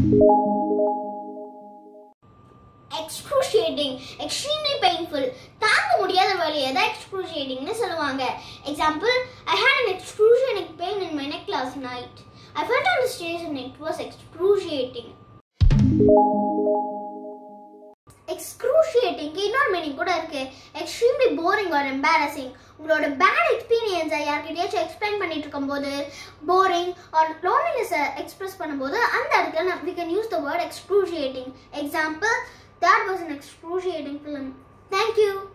Excruciating extremely painful தாங்க முடியாத வலியை தான் எக்ஸ்க்ரூஷியேட்டிங்னு சொல்லுவாங்க example I hate an excruciating pain in my neck last night. I felt on the stage and it was excruciating. எக்ஸ்க்ரூஷியேட்டிங்க்கு இன்னொரு மீனிங் கூட இருக்கு எக்ஸ்ட்ரீம்லி போரிங் ஆர் எம்பாரசிங் உங்களோட பேட் எக்ஸ்பீரியன்ஸை யார்கிட்டயாச்சும் எக்ஸ்பிளைன் பண்ணிட்டு இருக்கும்போது போரிங் ஆர் லோன்லினஸை எக்ஸ்பிரஸ் பண்ணும்போது அந்த இடத்துல we can use the word excruciating example that was an excruciating film. Thank you.